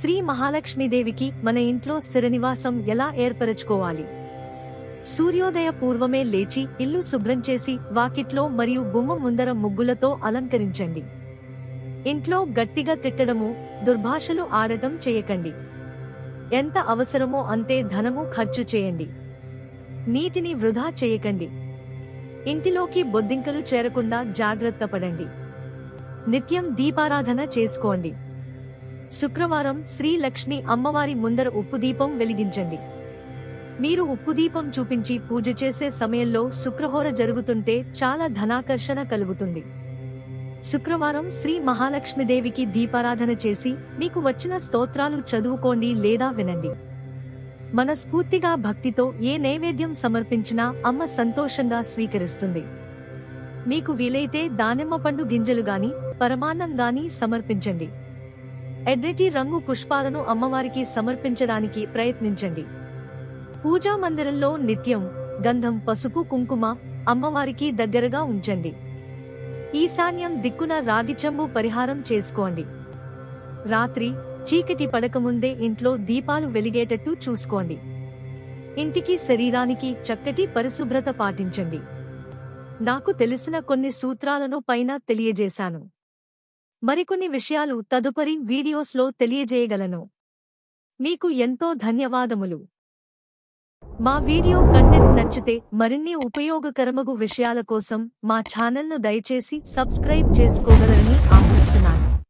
శ్రీ మహాలక్ష్మీదేవికి మన ఇంట్లో స్థిర నివాసం ఎలా ఏర్పరచుకోవాలి సూర్యోదయ పూర్వమే లేచి ఇల్లు శుభ్రం చేసి వాకిట్లో మరియు గుమ్మం ముందర ముగ్గులతో అలంకరించండి ఇంట్లో గట్టిగా తిట్టడము దుర్భాషలు ఆడటం చేయకండి ఎంత అవసరమో అంతే ధనము ఖర్చు చేయండి నీటిని వృధా చేయకండి ఇంటిలోకి బొద్దింకలు చేరకుండా జాగ్రత్త పడండి నిత్యం దీపారాధన చేసుకోండి శుక్రవారం శ్రీ లక్ష్మి అమ్మవారి ముందర ఉప్పు దీపం వెలిగించండి మీరు ఉప్పు దీపం చూపించి పూజ చేసే సమయంలో శుక్రహోర జరుగుతుంటే చాలా ధనాకర్షణ కలుగుతుంది శుక్రవారం శ్రీ మహాలక్ష్మీదేవికి దీపారాధన చేసి మీకు వచ్చిన స్తోత్రాలు చదువుకోండి లేదా వినండి మనస్ఫూర్తిగా భక్తితో ఏ నైవేద్యం సమర్పించినా అమ్మ సంతోషంగా స్వీకరిస్తుంది మీకు వీలైతే దానిమ్మ పండు గింజలు గాని పరమాన్నం గాని సమర్పించండి ఎడ్రెటి రంగు పుష్పాలను అమ్మవారికి సమర్పించడానికి ప్రయత్నించండి పూజా మందిరంలో నిత్యం గంధం పసుపు కుంకుమ అమ్మవారికి దగ్గరగా ఉంచండి ఈశాన్యం దిక్కున రాగి చెంబు పరిహారం చేసుకోండి రాత్రి చీకటి పడకముందే ఇంట్లో దీపాలు వెలిగేటట్టు చూసుకోండి ఇంటికి శరీరానికి చక్కటి పరిశుభ్రత పాటించండి నాకు తెలిసిన కొన్ని సూత్రాలను పైన తెలియజేశాను మరికొన్ని విషయాలు తదుపరి వీడియోస్లో తెలియజేయగలను మీకు ఎంతో ధన్యవాదములు మా వీడియో కంటెంట్ నచ్చితే మరిన్ని ఉపయోగకరమగు విషయాల కోసం మా ఛానల్ను దయచేసి సబ్స్క్రైబ్ చేసుకోగలరని ఆశిస్తున్నాను